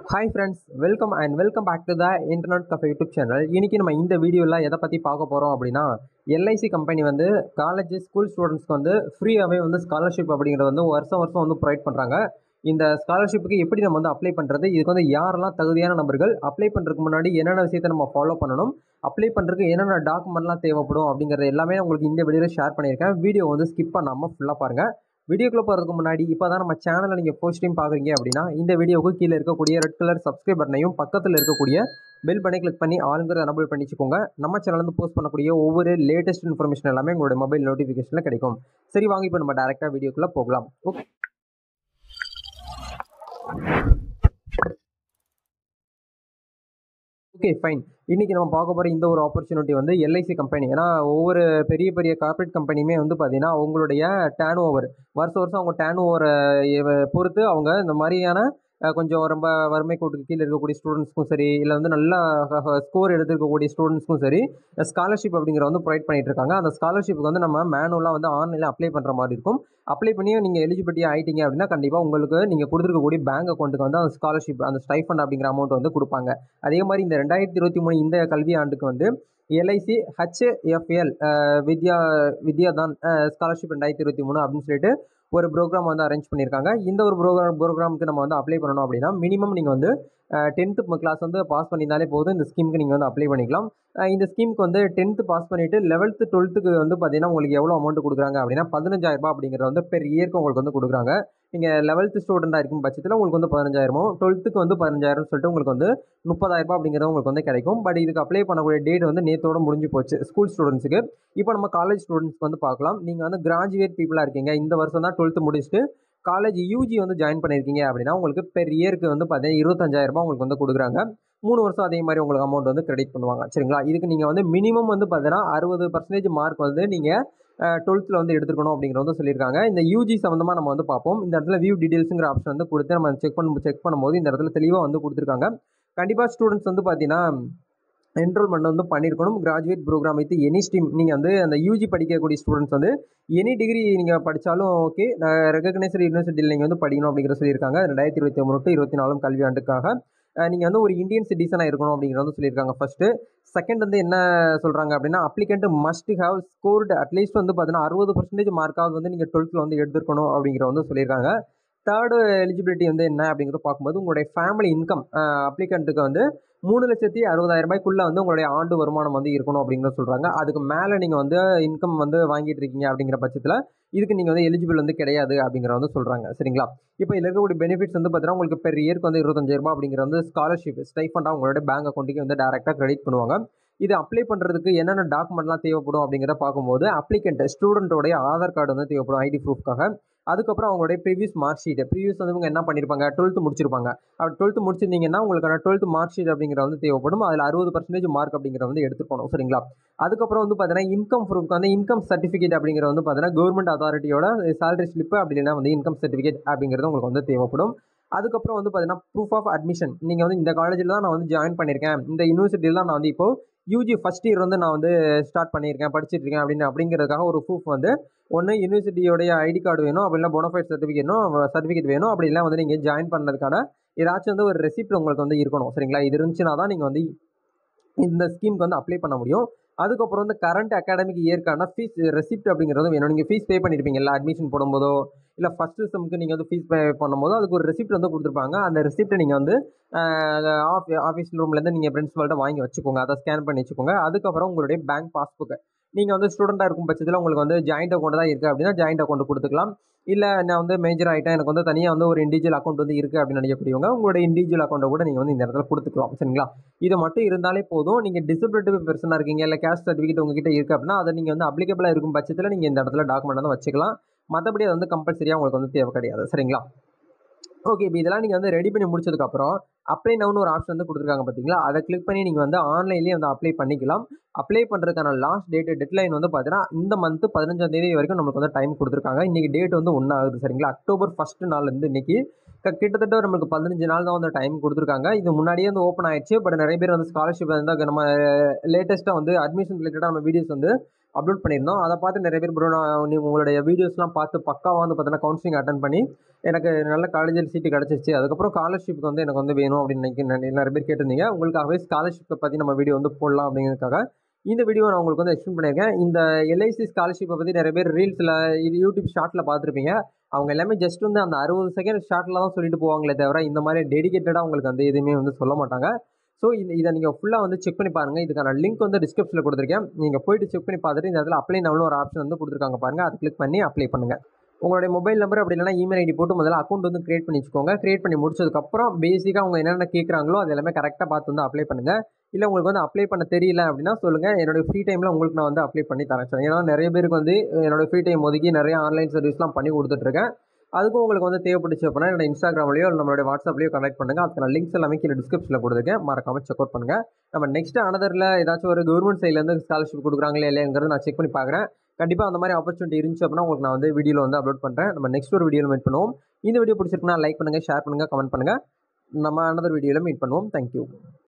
hi friends welcome and welcome back to the internet cafe YouTube channel இன்றைக்கி நம்ம இந்த வீடியோவில் எதை பற்றி பார்க்க போகிறோம் அப்படின்னா எல்ஐசி கம்பெனி வந்து காலேஜ் ஸ்கூல் ஸ்டூடெண்ட்ஸ்க்கு வந்து ஃப்ரீயாகவே வந்து ஸ்காலர்ஷிப் அப்படிங்கிறது வந்து வருஷம் வருஷம் வந்து ப்ரொவைட் பண்ணுறாங்க இந்த ஸ்காலர்ஷிப்புக்கு எப்படி நம்ம வந்து அப்ளை பண்ணுறது இதுக்கு வந்து யாரெல்லாம் தகுதியான நபர்கள் அப்ளை பண்ணுறதுக்கு முன்னாடி என்னென்ன விஷயத்தை நம்ம ஃபாலோ பண்ணணும் அப்ளை பண்ணுறதுக்கு என்னென்ன டாக்குமெண்ட்லாம் தேவைப்படும் அப்படிங்கிறது எல்லாமே உங்களுக்கு இந்த வீடியோவில் ஷேர் பண்ணியிருக்கேன் வீடியோ வந்து ஸ்கிப் பண்ணாமல் ஃபுல்லாக பாருங்கள் வீடியோக்குள்ளே போகிறதுக்கு முன்னாடி இப்போ தான் நம்ம சேனலை நீங்கள் ஃபர்ஸ்ட் டைம் பார்க்குறீங்க அப்படின்னா இந்த வீடியோவுக்கு கீழே இருக்கக்கூடிய ரெட் கலர் சப்ஸ்கிரைப் பட்டனையும் பக்கத்தில் இருக்கக்கூடிய பெல் பண்ணி கிளிக் பண்ணி ஆளுங்கிறத எனபிள் பண்ணி வச்சுக்கோங்க நம்ம சேனல்லேருந்து போஸ்ட் பண்ணக்கூடிய ஒவ்வொரு லேட்டஸ்ட் இன்ஃபர்மேஷன் எல்லாமே உங்களுடைய மொபைல் நோட்டிஃபிகேஷனில் கிடைக்கும் சரி வாங்க இப்போ நம்ம டேரெக்டாக வீடியோக்குள்ளே போகலாம் ஓகே ஓகே ஃபைன் இன்றைக்கி நம்ம பார்க்க போகிற இந்த ஒரு ஆப்பர்ச்சுனிட்டி வந்து எல்ஐசி கம்பெனி ஏன்னா ஒவ்வொரு பெரிய பெரிய கார்ப்பரேட் கம்பெனியுமே வந்து பார்த்திங்கன்னா அவங்களுடைய டேன் ஓவர் வருஷம் வருஷம் அவங்க டேன் ஓவரை பொறுத்து அவங்க இந்த மாதிரியான அஹ், கொஞ்சம் ரொம்ப வறுமை கோட்டுக்கு கீழே இருக்கக்கூடிய ஸ்டூடெண்ட்ஸ்க்கும் சரி இல்லை வந்து நல்லா ஸ்கோர் எடுத்துருக்கக்கூடிய ஸ்டூடெண்ட்ஸ்க்கும் சரி ஸ்காலர்ஷிப் அப்படிங்கிற வந்து ப்ரொவைட் பண்ணிட்டு இருக்காங்க அந்த ஸ்காலர்ஷிப்புக்கு வந்து நம்ம மேனுவலாக வந்து ஆன்லைனில் அப்ளை பண்ணுற மாதிரி இருக்கும் அப்ளை பண்ணி நீங்கள் எலிஜிபிலிட்டி ஆகிட்டீங்க அப்படின்னா கண்டிப்பாக உங்களுக்கு நீங்கள் கொடுத்துருக்கக்கூடிய பேங்க் அக்கௌண்ட்டுக்கு வந்து அந்த ஸ்காலர்ஷிப் அந்த ஸ்டைஃபண்ட் அப்படிங்கிற அமௌண்ட் வந்து கொடுப்பாங்க அதே மாதிரி இந்த ரெண்டாயிரத்தி இருபத்தி மூணு இந்த கல்வி ஆண்டுக்கு வந்து எல்ஐசி ஹச்எஃப்எல் வித்யா வித்யாதான் ஸ்காலர்ஷிப் ரெண்டாயிரத்தி இருபத்தி மூணு அப்படின்னு சொல்லிட்டு ஒரு ப்ரோக்ராம் வந்து அரேஞ்ச் பண்ணியிருக்காங்க இந்த ஒரு ப்ரோக்ராம் ப்ரோக்ராமுக்கு நம்ம வந்து அப்ளை பண்ணணும் அப்படின்னா மினிமம் நீங்கள் வந்து டென்த்து கிளாஸ் வந்து பாஸ் பண்ணியிருந்தாலே போதும் இந்த ஸ்கீமுக்கு நீங்கள் வந்து அப்ளை பண்ணிக்கலாம் அஹ் இந்த ஸ்கீமுக்கு வந்து டென்த்து பாஸ் பண்ணிவிட்டு லெவல்த்து டுவெல்த்துக்கு வந்து பார்த்தீங்கன்னா உங்களுக்கு எவ்வளோ அமௌண்ட் கொடுக்குறாங்க அப்படின்னா பதினஞ்சாயிரரூபா அப்படிங்கிறது வந்து பெர் இயர்க்கு உங்களுக்கு வந்து கொடுக்குறாங்க நீங்கள் லெவல்த்து ஸ்டூடெண்ட்டாக இருக்கும் பட்சத்தில் உங்களுக்கு வந்து பதினஞ்சாயிரமோ டுவெல்த்துக்கு வந்து பதினஞ்சாயிரம் சொல்லிட்டு உங்களுக்கு வந்து முப்பதாயிரரூபா அப்படிங்கிறது உங்களுக்கு வந்து கிடைக்கும் பட் இதுக்கு அப்ளை பண்ணக்கூடிய டேட் வந்து நேத்தோட முடிஞ்சு போச்சு ஸ்கூல் ஸ்டூடெண்ட்ஸுக்கு இப்போ நம்ம காலேஜ் ஸ்டூடெண்ட்ஸ்க்கு வந்து பார்க்கலாம் நீங்கள் வந்து கிராஜுவேட் பீப்புளாக இருக்கீங்க இந்த வருஷம் தான் டுவெல்த்து முடிச்சுட்டு காலேஜ் யூஜி வந்து ஜாயின் பண்ணியிருக்கீங்க அப்படின்னா உங்களுக்கு பெர் இயருக்கு வந்து பார்த்தீங்கன்னா இருபத்தஞ்சாயிரரூபா உங்களுக்கு வந்து கொடுக்குறாங்க மூணு வருஷம் அதே மாதிரி உங்களுக்கு அமௌண்ட் வந்து கிரெடிட் பண்ணுவாங்க சரிங்களா இதுக்கு நீங்கள் வந்து மினிமம் வந்து பார்த்தீங்கன்னா அறுபது பர்சன்டேஜ் மார்க் வந்து நீங்கள் டுவெல்த்தில் வந்து எடுத்துக்கணும் அப்படிங்கிற வந்து சொல்லியிருக்காங்க இந்த யூஜி சம்மந்தமாக நம்ம வந்து பார்ப்போம் இந்த இடத்துல வியூ டீடைல்ஸுங்கிற ஆப்ஷன் வந்து கொடுத்து நம்ம செக் பண்ண செக் பண்ணும்போது இந்த இடத்துல தெளிவாக வந்து கொடுத்துருக்காங்க கண்டிப்பாக ஸ்டூடெண்ட்ஸ் வந்து பார்த்தீங்கன்னா என்ரோல்மெண்ட் வந்து பண்ணியிருக்கணும் graduate programme with any stream நீங்கள் வந்து அந்த யூஜி படிக்கக்கூடிய ஸ்டூடெண்ட்ஸ் வந்து எனி டிகிரி நீங்கள் படித்தாலும் ஓகே ரெகக்னைஸ்டு யூனிவர்சிட்டியில் நீங்கள் வந்து படிக்கணும் அப்படிங்கிற சொல்லியிருக்காங்க ரெண்டாயிரத்தி இருபத்தி மூணு டு இருபத்தி நாலாம் கல்வி ஆண்டுக்காக நீங்கள் வந்து ஒரு இந்தியன் சிட்டிசனாக இருக்கணும் அப்படிங்கிற வந்து சொல்லியிருக்காங்க ஃபஸ்ட்டு செகண்ட் வந்து என்ன சொல்கிறாங்க அப்படின்னா applicant must have scored at least வந்து பார்த்தீங்கன்னா அறுபது பர்சன்டேஜ் மார்க்காவது வந்து நீங்கள் டுவெல்த்தில் வந்து எடுத்துருக்கணும் அப்படிங்கிற வந்து சொல்லியிருக்காங்க தேர்டு எலிஜிபிலிட்டி வந்து என்ன அப்படிங்கிறத பார்க்கும்போது உங்களுடைய ஃபேமிலி இன்கம் அப்ளிகண்ட்டுக்கு வந்து மூணு லட்சத்தி அறுபதாயிரம் ரூபாய்க்குள்ளே வந்து உங்களுடைய ஆண்டு வருமானம் வந்து இருக்கணும் அப்படிங்கிறத சொல்கிறாங்க அதுக்கு மேலே நீங்கள் வந்து இன்கம் வந்து வாங்கிட்டு இருக்கீங்க அப்படிங்கிற பட்சத்தில் இதுக்கு நீங்கள் வந்து எலிஜிபிள் வந்து கிடையாது அப்படிங்கிற வந்து சொல்கிறாங்க சரிங்களா இப்போ இதில் இருக்கக்கூடிய பெனிஃபிட்ஸ் வந்து பார்த்தீங்கன்னா உங்களுக்கு பெர் இயர்க்கு வந்து இருபத்தஞ்சாயிரம் ரூபாய் அப்படிங்கிற வந்து ஸ்காலர்ஷிப் ஸ்டைஃபண்டாக உங்களோட பேங்க் அக்கௌண்ட்டுக்கு வந்து டேரெக்டாக கிரெடிட் பண்ணுவாங்க இது அப்ளை பண்ணுறதுக்கு என்னென்ன டாக்குமெண்ட்லாம் தேவைப்படும் அப்படிங்கிறத பார்க்கும்போது அப்ளிகண்ட் ஸ்டூடெண்ட்டோடைய ஆதார் கார்டு வந்து தேவைப்படும் ஐடி ப்ரூஃப்காக அதுக்கப்புறம் அவங்களுடைய ப்ரீவியஸ் மார்க் ஷீட் ப்ரீவியஸ் வந்து இவங்க என்ன பண்ணியிருப்பாங்க டுவெல்த்து முடிச்சிருப்பாங்க அப்படி டுவெல்த்து முடிச்சிருந்தீங்கன்னா உங்களுக்கான டுவெல்த் மார்க் ஷீட் அப்படிங்கிற வந்து தேவைப்படும் அதில் அறுபது பர்சன்டேஜ் மார்க் அப்படிங்கிற வந்து எடுத்துக்கணும் சரிங்களா அதுக்கப்புறம் வந்து பார்த்தீங்கன்னா இன்கம் ப்ரூஃப்க்கு வந்து இன்கம் சர்டிஃபிகேட் அப்படிங்கிற வந்து பார்த்தீங்கன்னா கவர்மெண்ட் அத்தாரிட்டியோட சேலரி ஸ்லிப்பு அப்படி இல்லைன்னா வந்து இன்கம் சர்டிஃபிகேட் அப்படிங்கிறது உங்களுக்கு வந்து தேவைப்படும் அதுக்கப்புறம் வந்து பார்த்தீங்கன்னா ப்ரூஃப் ஆஃப் அட்மிஷன் நீங்கள் வந்து இந்த காலேஜில் தான் நான் வந்து ஜாயின் பண்ணியிருக்கேன் இந்த யூனிவர்சிட்டியில் தான் நான் வந்து இப்போ யூஜி ஃபஸ்ட் இயர் வந்து நான் வந்து ஸ்டார்ட் பண்ணியிருக்கேன் படிச்சிட்டு இருக்கேன் அப்படின்னு அப்படிங்கிறதுக்காக ஒரு ப்ரூஃப் வந்து ஒன்று யூனிவர்சிட்டியோடைய ஐடி கார்டு வேணும் அப்படி இல்லை போனஃபைட் சர்டிஃபிகேட்னும் சர்டிஃபிகேட் வேணும் அப்படி இல்லை வந்து நீங்கள் ஜாயின் பண்ணதுக்கான ஏதாச்சும் வந்து ஒரு ரெசிப்ட் உங்களுக்கு வந்து இருக்கணும் சரிங்களா இது இருந்துச்சுன்னா தான் நீங்கள் வந்து இந்த ஸ்கீமுக்கு வந்து அப்ளை பண்ண முடியும் அதுக்கப்புறம் வந்து கரண்ட் அகாடமிக் இயர்க்கான ஃபீஸ் ரெசிப்ட் அப்படிங்கிறது வேணும் நீங்கள் ஃபீஸ் பே பண்ணியிருப்பீங்கல்ல அட்மிஷன் போடும்போதோ இல்லை ஃபஸ்ட்டு செம்க்கு நீங்கள் வந்து ஃபீஸ் பே பண்ணும்போது அதுக்கு ஒரு ரெசிப்ட் வந்து கொடுத்துருப்பாங்க அந்த ரெசிப்ட்டை நீங்கள் வந்து ஆஃப் ஆஃபீஸ் ரூம்லேருந்து நீங்கள் பிரின்சிபல்கிட்ட வாங்கி வச்சுக்கோங்க அதை ஸ்கேன் பண்ணி வச்சுக்கோங்க அதுக்கப்புறம் உங்களுடைய பேங்க் பாஸ்புக்கு நீங்கள் வந்து ஸ்டூடெண்ட்டாக இருக்கும் பட்சத்தில் உங்களுக்கு வந்து ஜாயிண்ட் அக்கௌண்ட் தான் இருக்குது அப்படின்னா ஜாயிண்ட் அக்கௌண்ட் கொடுத்துக்கலாம் இல்லை நான் வந்து மேஜர் ஆகிட்டேன் எனக்கு வந்து தனியாக வந்து ஒரு இண்டிவிஜுவல் அக்கௌண்ட் வந்து இருக்குது அப்படின்னு நினைக்கக்கூடியவங்க உங்களோட இண்டிவிஜுவல் அக்கௌண்ட்டை கூட நீங்கள் வந்து இந்த இடத்துல கொடுத்துக்கலாம் சரிங்களா இது மட்டும் இருந்தாலே போதும் நீங்கள் டிசபிலிட்டி பர்சனாக இருக்கீங்க இல்லை கேஸ்ட் சர்டிஃபிகேட் உங்ககிட்ட இருக்குது அப்படின்னா அதை நீங்கள் வந்து அப்ளிகபிளாக இருக்கும் பட்சத்தில் நீங்கள் இந்த இடத்துல டாக்குமெண்ட் வந்து வச்சுக்கலாம் மற்றபடி அது வந்து கம்பல்சரியாக உங்களுக்கு வந்து தேவை கிடையாது சரிங்களா ஓகே இப்போ இதெல்லாம் நீங்கள் வந்து ரெடி பண்ணி முடிச்சதுக்கப்புறம் அப்ளை நவுன்னு ஒரு ஆப்ஷன் வந்து கொடுத்துருக்காங்க பார்த்தீங்களா அதை கிளிக் பண்ணி நீங்கள் வந்து ஆன்லைன்லேயே வந்து அப்ளை பண்ணிக்கலாம் அப்ளை பண்ணுறதுக்கான லாஸ்ட் டேட் டெட்லைன் வந்து பார்த்தீங்கன்னா இந்த மந்த் பதினஞ்சாம் தேதி வரைக்கும் நம்மளுக்கு வந்து டைம் கொடுத்துருக்காங்க இன்றைக்கி டேட் வந்து ஒன்று ஆகுது சரிங்களா அக்டோபர் ஃபஸ்ட்டு நாள்லேருந்து இன்றைக்கி கிட்டத்தட்ட நம்மளுக்கு பதினஞ்சு நாள் தான் வந்து டைம் கொடுத்துருக்காங்க இது முன்னாடியே வந்து ஓப்பன் ஆயிடுச்சு பட் நிறைய பேர் வந்து ஸ்காலர்ஷிப் வந்து நம்ம லேட்டஸ்ட்டாக வந்து அட்மிஷன் ரிலேட்டடாக நம்ம வீடியோஸ் வந்து அப்லோட் பண்ணியிருந்தோம் அதை பார்த்து நிறைய பேர் ப்ரோ நான் நீ உங்களுடைய வீடியோஸ்லாம் பார்த்து பக்காவாக வந்து பார்த்தீங்கன்னா கவுன்சிலிங் அட்டன் பண்ணி எனக்கு நல்ல காலேஜில் சீட்டு கிடச்சிருச்சு அதுக்கப்புறம் ஸ்காலர்ஷிப்புக்கு வந்து எனக்கு வந்து வேணும் அப்படின்னு நினைக்க நிறைய பேர் கேட்டிருந்தீங்க உங்களுக்காகவே ஸ்காலர்ஷிப்பை பற்றி நம்ம வீடியோ வந்து போடலாம் அப்படிங்கிறதுக்காக இந்த வீடியோ நான் உங்களுக்கு வந்து எக்ஸ்பிளைன் பண்ணியிருக்கேன் இந்த எல்ஐசி ஸ்காலர்ஷிப்பை பற்றி நிறைய பேர் ரீல்ஸில் இது யூடியூப் ஷார்ட்டில் பார்த்துருப்பீங்க அவங்க எல்லாமே ஜஸ்ட் வந்து அந்த அறுபது செகண்ட் ஷார்ட்டில் தான் சொல்லிட்டு போவாங்களே தவிர இந்த மாதிரி டெடிக்கேட்டடாக உங்களுக்கு வந்து எதுவுமே வந்து சொல்ல மாட்டாங்க ஸோ இந்த இதை நீங்கள் ஃபுல்லாக வந்து செக் பண்ணி பாருங்கள் இதுக்கான லிங்க் வந்து டிஸ்கிரிப்ஷனில் கொடுத்துருக்கேன் நீங்கள் போயிட்டு செக் பண்ணி பார்த்துட்டு இந்த இடத்துல அப்ளை நவலும் ஒரு ஆப்ஷன் வந்து கொடுத்துருக்காங்க பாருங்கள் அதை கிளிக் பண்ணி அப்ளை பண்ணுங்கள் உங்களுடைய மொபைல் நம்பர் அப்படி இல்லைனா இமெயில் ஐடி போட்டு முதல்ல அக்கௌண்ட் வந்து கிரியேட் பண்ணி வச்சுக்கோங்க கிரியேட் பண்ணி முடிச்சதுக்கப்புறம் பேசிக்காக அவங்க என்னென்ன கேட்குறாங்களோ அது எல்லாமே கரெக்டாக பார்த்து வந்து அப்ளை பண்ணுங்கள் இல்லை உங்களுக்கு வந்து அப்ளை பண்ண தெரியல அப்படின்னா சொல்லுங்கள் என்னோடய ஃப்ரீ டைமில் உங்களுக்கு நான் வந்து அப்ளை பண்ணி தரேன் சார் ஏன்னா நிறைய பேருக்கு வந்து என்னோடய ஃப்ரீ டைம் ஒதுக்கி நிறைய ஆன்லைன் சர்வீஸ்லாம் பண்ணி கொடுத்துட்ருக்கேன் அதுக்கும் உங்களுக்கு வந்து தேவைப்பட்டுச்சு அப்படின்னா என்னோட இன்ஸ்டாகிராம்லையோ இல்லை நம்மளுடைய வாட்ஸ்அப்லையோ கனெக்ட் பண்ணுங்கள் அதுக்கான லிங்க்ஸ் எல்லாமே கீழே டிஸ்கிரிப்ஷனில் கொடுத்துருக்கேன் மறக்காமல் செக் அவுட் பண்ணுங்கள் நம்ம நெக்ஸ்ட் அனதரில் ஏதாச்சும் ஒரு கவர்மெண்ட் சைட்லேருந்து ஸ்காலர்ஷிப் கொடுக்குறாங்களே இல்லைங்கிறது நான் செக் பண்ணி பார்க்குறேன் கண்டிப்பாக அந்த மாதிரி ஆப்பர்ச்சுனிட்டி இருந்துச்சு அப்படின்னா உங்களுக்கு நான் வந்து வீடியோவில் வந்து அப்லோட் பண்ணுறேன் நம்ம நெக்ஸ்ட் ஒரு வீடியோவில் மீட் பண்ணுவோம் இந்த வீடியோ பிடிச்சிருக்குன்னா லைக் பண்ணுங்கள் ஷேர் பண்ணுங்கள் கமெண்ட் பண்ணுங்கள் நம்ம அனதர் வீடியோவில் மீட் பண்ணுவோம் தேங்க்யூ